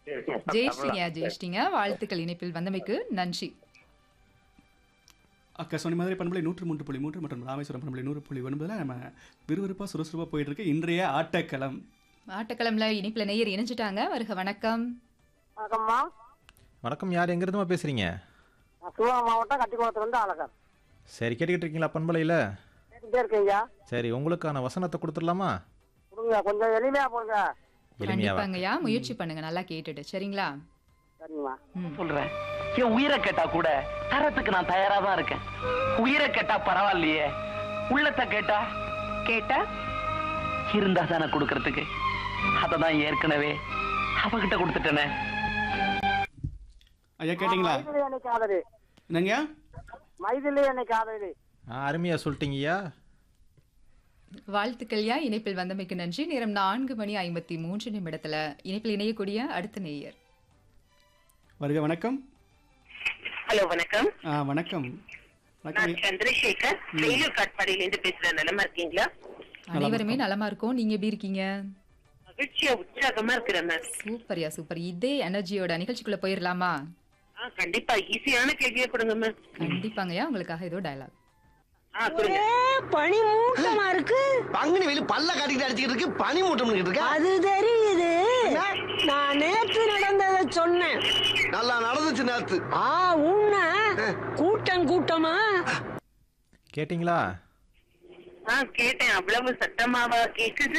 ஜெயிச்சிட்டீங்க ஜெயிச்சிட்டீங்க வாழ்த்துக்கள் இணைப்பில் வந்தமைக்கு நன்றி ஆகாஷவாணி மதுரை பண்பலை நூற்று மூன்று புள்ளி மூன்று மற்றும் ராமேஸ்வரம் பண்பலை நூறு புள்ளி ஒன்பதுல நம்ம விறுவிறுப்பாக சுறுசுறுப்பாக போயிட்டு இருக்கு இன்றைய ஆட்டக்களம் ஆட்டக்கிழமைல இணைப்பில் நேயர் இணைஞ்சிட்டாங்க வருக வணக்கம் வணக்கம்மா வணக்கம் யார் எங்கிருந்துமா பேசுறீங்க நான் சிவகங்கை மாவட்டம் கட்டிக்குளத்துலேருந்து அழகர் சரி கேட்டுக்கிட்டு இருக்கீங்களா பண்பலையில் கேட்டுட்டே இருக்கீங்க சரி உங்களுக்கான வசனத்தை கொடுத்துடலாமா கொடுங்க கொஞ்சம் எளிமையா போடுங்க எளிமையாவா கண்டிப்பாங்கய்யா முயற்சி பண்ணுங்க நல்லா கேட்டுட்டு சரிங்களா சரிங்கம்மா ம். சொல்றேன் என் உயிரை கேட்டா கூட தரத்துக்கு நான் தயாரா தான் இருக்கேன் உயிரை கேட்டா பரவாயில்லையே உள்ளத்தை கேட்டா கேட்டா இருந்தா தானே கொடுக்கறதுக்கு அததான் ஏற்கனவே அவகிட்ட கொடுத்துட்டேனே ஐயா கேட்டிங்களா மைதிலி என்னை காதலி என்னங்க மைதிலி என்னை காதலி ஆ அருமையாக சொல்லிட்டீங்கய்யா வாழ்த்துக்கள்யா இணைப்பில் வந்தமைக்கு நன்றி நேரம் நான்கு மணி ஐம்பத்தி மூன்று நிமிடத்துல இணைப்பில் இணையக்கூடிய அடுத்த நேயர் வருக வணக்கம் ஹலோ வணக்கம் ஆ வணக்கம் வணக்கம் நான் சந்திரசேகர் வேலூர் காட்பாடியில இருந்து பேசுறேன் நலமா இருக்கீங்களா அனைவருமே நலமா இருக்கோம் நீங்க எப்படி இருக்கீங்க மகிழ்ச்சியா உற்சாகமா இருக்கிறேன் மேம் சூப்பர்யா சூப்பர் இதே எனர்ஜியோட நிகழ்ச்சிக்குள்ள போயிடலாமா ஆ கண்டிப்பா ஈஸியான கேள்வியை கொடுங்க மேம் கண்டிப்பாங்கய்யா உங்களுக்காக ஏதோ டயலாக் ஆ கொடுங்க பனி மூட்டமா இருக்கு பங்குனி வெளி பல்ல காட்டிட்டு அடிச்சுக்கிட்டு இருக்கு பனி மூட்டம் இருக்கு அது தெரியுது நான் நேத்து நடந்தத சொன்னேன் நல்லா நடந்துச்சு நேத்து ஆ உன்ன கூட்டம் கூட்டமா கேட்டிங்களா ஆ கேட்டேன் அவ்வளவு சத்தமாவா கேக்குது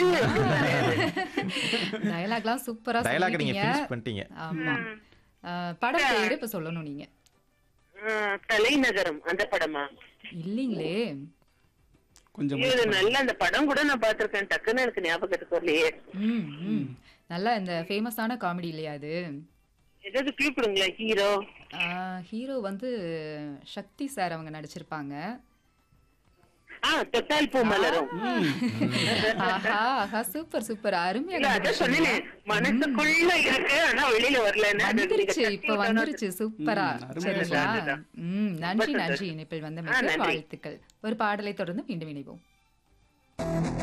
டயலாக்லாம் சூப்பரா டயலாக் நீங்கள் சொல்லிட்டீங்க ஃபினிஷ் பண்ணிட்டீங்க ஆமா அஹ், படம் பேரு இப்ப சொல்லணும் நீங்க ஆ, தலைநகரம் அந்த படமா இல்லீங்களே கொஞ்சம் இது நல்ல அந்த படம் கூட நான் பாத்திருக்கேன் டக்குன்னு எனக்கு ஞாபகத்துக்கு வரலையே ம் ம் நல்லா இந்த ஃபேமஸான காமெடி இல்லையா அது ஏதாவது கிளூ கொடுங்களா ஹீரோ ஹீரோ வந்து சக்தி சார் அவங்க நடிச்சிருப்பாங்க ஆ தொட்டால் பூ மலரும் ஆஹா ஆஹா சூப்பர் சூப்பர் அருமையா இல்ல அதான் சொன்னேனே கண்டுபிடிச்சீங்க. மனசுக்குள்ள இருக்கு ஆனா வெளியில வரல வந்துருச்சு இப்ப வந்துருச்சு சூப்பரா ம், அருமையா சரிங்களா அதுதான். ம் நன்றி ரொம்ப நன்றி சந்தோஷம். இணைப்பில் ஆ, வந்தமைக்கு நன்றி. வாழ்த்துக்கள் ஒரு பாடலை தொடர்ந்து மீண்டும் இணைவோம்